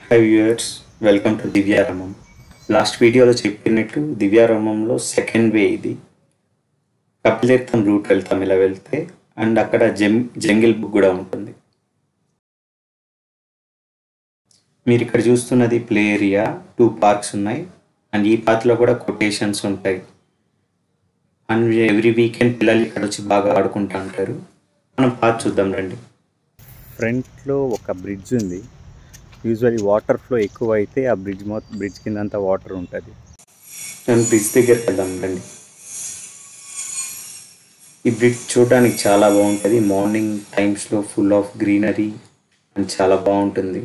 high viewers welcome to Divyaramam last వీడియోలో చెప్పినట్టు దివ్యారామంలో second way ఇది కపిలతీర్థం రూట్ వెళ్తాం ఇలా వెళ్తే అండ్ అక్కడ జం జంగిల్ బుక్ కూడా ఉంటుంది మీరు ఇక్కడ చూస్తున్నది ప్లే ఏరియా టూ పార్క్స్ ఉన్నాయి అండ్ ఈ పార్క్లో కూడా కొటేషన్స్ ఉంటాయి అండ్ ఎవ్రీ వీకెండ్ పిల్లలు ఇక్కడ వచ్చి బాగా ఆడుకుంటూ ఉంటారు మనం పార్క్ చూద్దాం రండి ఫ్రంట్లో ఒక బ్రిడ్జ్ ఉంది యూజువల్లీ వాటర్ ఫ్లో ఎక్కువ అయితే ఆ బ్రిడ్జ్ మొత్తం బ్రిడ్జ్ కింద అంతా వాటర్ ఉంటుంది మేము బ్రిడ్జ్ దగ్గరికి వెళ్దాం రండి ఈ బ్రిడ్జ్ చూడడానికి చాలా బాగుంటుంది మార్నింగ్ టైమ్స్లో ఫుల్ ఆఫ్ గ్రీనరీ అండ్ చాలా బాగుంటుంది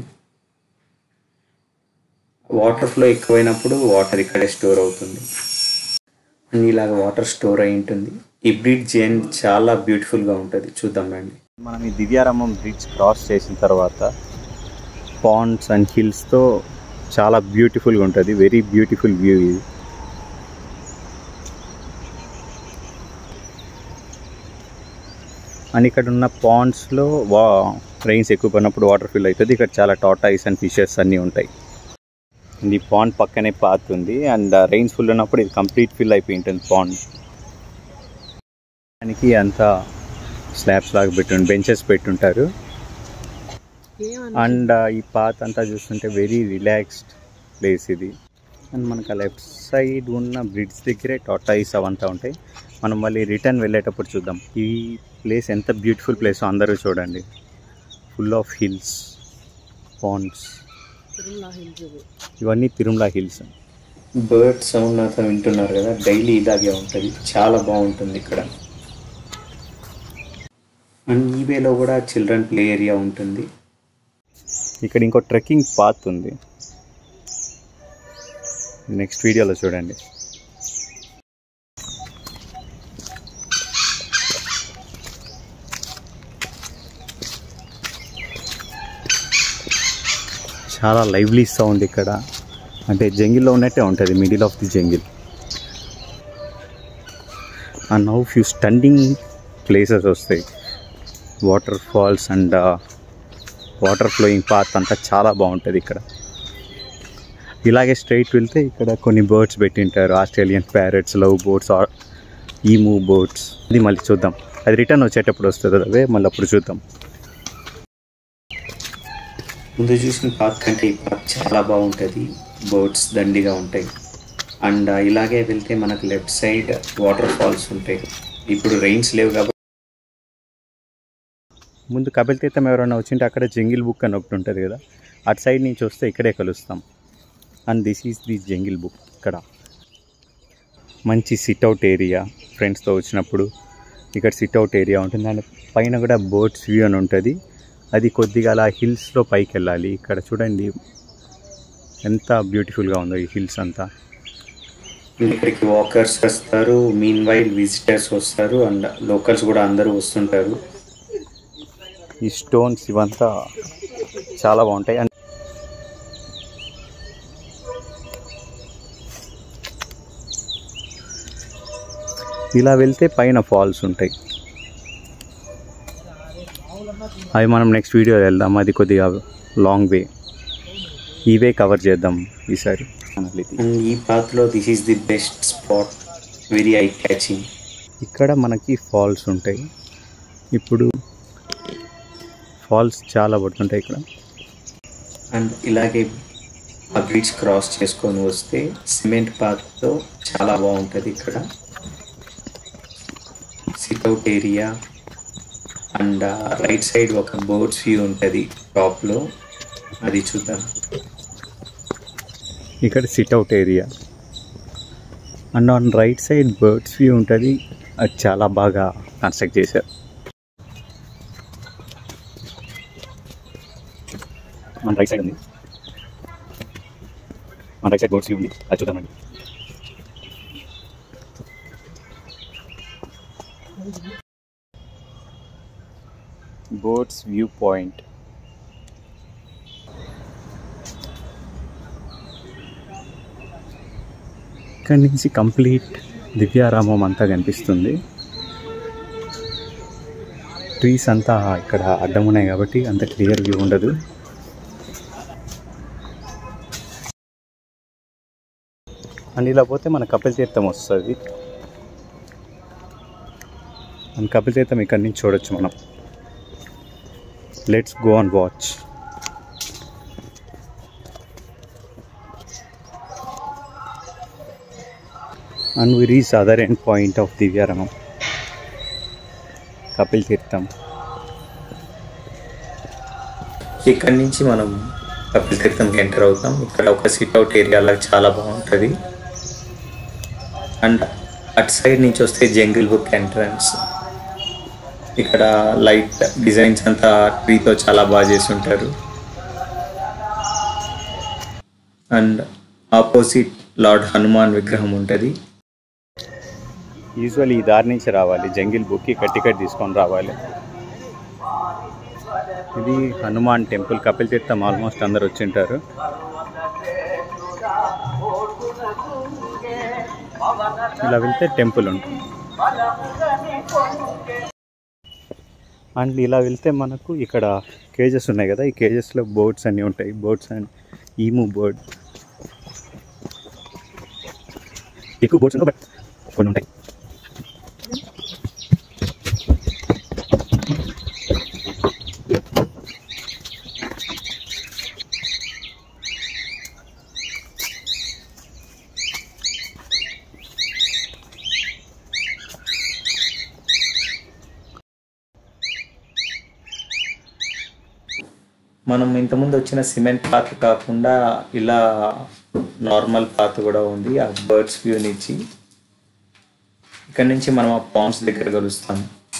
వాటర్ ఫ్లో ఎక్కువైనప్పుడు వాటర్ ఇక్కడే స్టోర్ అవుతుంది అండ్ ఇలాగ వాటర్ స్టోర్ అయి ఉంటుంది ఈ బ్రిడ్జ్ ఎండ్ చాలా బ్యూటిఫుల్గా ఉంటుంది చూద్దాం రండి మనం ఈ దివ్యారామం బ్రిడ్జ్ క్రాస్ చేసిన తర్వాత పాండ్స్ అండ్ హిల్స్తో చాలా బ్యూటిఫుల్గా ఉంటుంది వెరీ బ్యూటిఫుల్ వ్యూ ఇది అండ్ ఇక్కడ ఉన్న పాండ్స్లో వా రైన్స్ ఎక్కువ పడినప్పుడు వాటర్ ఫిల్ అవుతుంది ఇక్కడ చాలా టాటాయిస్ అండ్ ఫిషెస్ అన్నీ ఉంటాయి అండ్ ఈ పాండ్ పక్కనే పాత్ ఉంది అండ్ రైన్స్ ఫుల్ ఉన్నప్పుడు ఇది కంప్లీట్ ఫిల్ అయిపోయి ఉంటుంది పాండ్ దానికి అంతా స్లాబ్స్ లాగా పెట్టుంటారు బెంచెస్ పెట్టుంటారు అండ్ ఈ పాత్ అంతా చూస్తుంటే వెరీ రిలాక్స్డ్ ప్లేస్ ఇది అండ్ మనకు లెఫ్ట్ సైడ్ ఉన్న బ్రిడ్జ్ దగ్గరే టాటాయిస్ అవంతా ఉంటాయి మనం మళ్ళీ రిటర్న్ వెళ్ళేటప్పుడు చూద్దాం ఈ ప్లేస్ ఎంత బ్యూటిఫుల్ ప్లేస్ అందరూ చూడండి ఫుల్ ఆఫ్ హిల్స్ పాండ్స్ ఇవన్నీ తిరుమల హిల్స్ బర్డ్ సౌండ్ అంతా వింటున్నారు కదా డైలీ ఇలాగే ఉంటుంది చాలా బాగుంటుంది ఇక్కడ అండ్ ఈ వేలో కూడా చిల్డ్రన్ ప్లే ఏరియా ఉంటుంది ఇక్కడ ఇంకో ట్రెక్కింగ్ పాత్ ఉంది నెక్స్ట్ వీడియోలో చూడండి చాలా లైవ్లీ సౌండ్ ఇక్కడ అంటే జంగిల్లో ఉన్నట్టే ఉంటుంది middle of the jungle and now few standing places వస్తాయి water falls and water flowing path అంతా చాలా బాగుంటుంది ఇక్కడ ఇలాగే స్ట్రైట్ వెళ్తే ఇక్కడ కొన్ని బర్డ్స్ పెట్టింటారు Australian parrots love birds emu birds ఇది మళ్ళీ చూద్దాం అది రిటర్న్ వచ్చేటప్పుడు వస్తుంది అవే మళ్ళీ అప్పుడు చూద్దాం ముందు చూసిన పార్క్ కంటే ఈ పార్క్ చాలా బాగుంటుంది బర్డ్స్ దండిగా ఉంటాయి అండ్ ఇలాగే వెళ్తే మనకు లెఫ్ట్ సైడ్ వాటర్ ఫాల్స్ ఉంటాయి ఇప్పుడు రెయిన్స్ లేవు కాబట్టి ముందు కపిల్ తీర్థం ఎవరైనా వచ్చింటే అక్కడ జంగిల్ బుక్ అని ఒకటి ఉంటుంది కదా అటు సైడ్ నుంచి వస్తే ఇక్కడే కలుస్తాం and this is the jungle book ఇక్కడ మంచి సిట్అవుట్ ఏరియా ఫ్రెండ్స్తో వచ్చినప్పుడు ఇక్కడ సిట్అవుట్ ఏరియా ఉంటుంది అండ్ పైన కూడా బోట్స్ వ్యూ అని ఉంటుంది అది కొద్దిగా అలా హిల్స్లో పైకి వెళ్ళాలి ఇక్కడ చూడండి ఎంత బ్యూటిఫుల్గా ఉందో ఈ హిల్స్ అంతా ఇక్కడికి వాకర్స్ వస్తారు మీన్ వైల్ విజిటర్స్ వస్తారు అండ్ లోకల్స్ కూడా అందరూ వస్తుంటారు ఈ స్టోన్స్ ఇవంతా చాలా బాగుంటాయి అండ్ ఇలా వెళ్తే పైన ఫాల్స్ ఉంటాయి అవి మనం నెక్స్ట్ వీడియో వెళ్దాం అది కొద్దిగా లాంగ్ వే ఈ వే కవర్ చేద్దాం ఈసారి అండ్ ఈ పాత్లో this is the best spot very eye catching ఇక్కడ మనకి ఫాల్స్ ఉంటాయి ఇప్పుడు ఫాల్స్ చాలా పడుతుంటాయి ఇక్కడ అండ్ ఇలాగే ఆ బ్రిడ్జ్ క్రాస్ చేసుకొని వస్తే సిమెంట్ పాత్తో చాలా బాగుంటుంది ఇక్కడ sit out area and right side ఒక బోట్స్ వ్యూ ఉంటుంది టాప్లో అది చూద్దాం ఇక్కడ sit out area and on right side birds view ఉంటుంది అది చాలా బాగా కన్స్ట్రక్ట్ చేశారు మన రైట్ సైడ్ ఉంది మన రైట్ సైడ్ బర్డ్స్ వ్యూ ఉంది అది చూద్దామండి బోట్స్ వ్యూ పాయింట్ ఇక్కడి నుంచి కంప్లీట్ దివ్యారామం అంతా కనిపిస్తుంది ట్రీస్ అంతా ఇక్కడ అడ్డం ఉన్నాయి కాబట్టి అంత క్లియర్ వ్యూ ఉండదు అండ్ ఇలా పోతే మన కపిల్ తీర్థం వస్తుంది అండ్ కపిల్ తీర్థం ఇక్కడి నుంచి చూడొచ్చు మనం let's go and watch and we reach other end point of Divyarangam Kapil Theertham ఇక్కడ నుంచి మనం కపిల్ తీర్థంకి ఎంటర్ అవుతాం ఇక్కడ ఒక సిట్ అవుట్ ఏరియా లాగా చాలా బాగుంటుంది అండ్ అటు సైడ్ నుంచి వస్తే జంగిల్ బుక్ ఎంట్రన్స్ ఇక్కడ లైట్ డిజైన్స్ అంతా ట్రీతో చాలా బాగా చేసి ఉంటారు అండ్ ఆపోజిట్ లార్డ్ హనుమాన్ విగ్రహం ఉంటుంది యూజువల్ ఈ దారి నుంచి రావాలి జంగిల్ బుక్ ఇక్కడ టికెట్ తీసుకొని రావాలి ఇది హనుమాన్ టెంపుల్ కపిల్ తీర్థం ఆల్మోస్ట్ అందరు వచ్చింటారు ఇలా వెళ్తే టెంపుల్ ఉంటుంది అండ్ ఇలా వెళ్తే మనకు ఇక్కడ కేజెస్ ఉన్నాయి కదా ఈ కేజెస్లో బోట్స్ అన్నీ ఉంటాయి బోట్స్ అండ్ ఈము బోట్ ఎక్కువ బోట్స్ ఉండవు బట్ కొన్ని ఉంటాయి మనం ఇంతకుముందు వచ్చిన సిమెంట్ పాత్ కాకుండా ఇలా నార్మల్ పాత్ కూడా ఉంది ఆ బర్డ్స్ వ్యూ నుంచి ఇక్కడ నుంచి మనం ఆ పాండ్స్ దగ్గర కలుస్తాం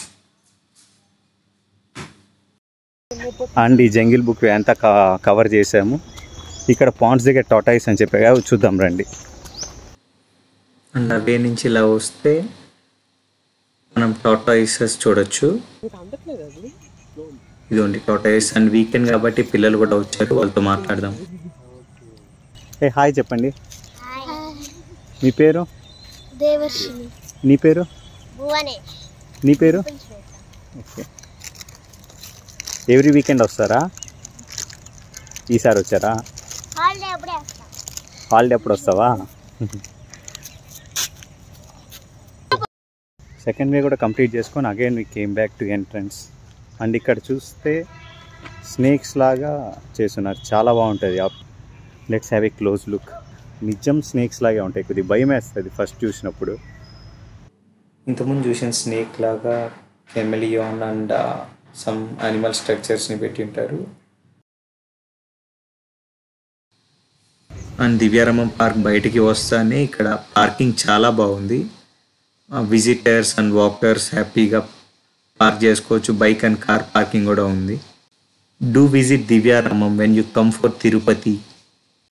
అండ్ ఈ జంగిల్ బుక్ అంతా క- కవర్ చేసాము ఇక్కడ పాండ్స్ దగ్గర టాటాయిస్ అని చెప్పాగా అవి చూద్దాం రండి అండ్ అవే నుంచి ఇలా వస్తే మనం టాటాయిసెస్ చూడొచ్చు ఇదిగోండి టాటాయిస్ అండ్ వీకెండ్ కాబట్టి పిల్లలు కూడా వచ్చారు వాళ్ళతో మాట్లాడదాం ఏ హాయ్ చెప్పండి మీ పేరు దేవర్షిని నీ పేరు భువనేష్ నీ పేరు శ్వేత ఓకే ఎవ్రీ వీకెండ్ వస్తారా ఈసారి వచ్చారా హాలిడే అప్పుడే వస్తా హాలిడే అప్పుడు వస్తావా సెకండ్ డే కూడా కంప్లీట్ చేసుకొని again we came back to entrance and ఇక్కడ చూస్తే స్నేక్స్ లాగా చేస్తున్నారు చాలా బాగుంటుంది let's have a close look నిజం స్నేక్స్ లాగే ఉంటాయి కొద్దిగా భయం వేస్తుంది ఫస్ట్ చూసినప్పుడు ఇంతకుముందు చూసిన స్నేక్ లాగా కెమెలియాన్ అండ్ సమ్ అనిమల్ స్ట్రక్చర్స్ని పెట్టి ఉంటారు అండ్ దివ్యారామం పార్క్ బయటికి వస్తానే ఇక్కడ పార్కింగ్ చాలా బాగుంది విజిటర్స్ అండ్ వాకర్స్ హ్యాపీగా పార్క్ చేసుకోవచ్చు బైక్ అండ్ కార్ పార్కింగ్ కూడా ఉంది do visit Divyaramam when you come for Tirupati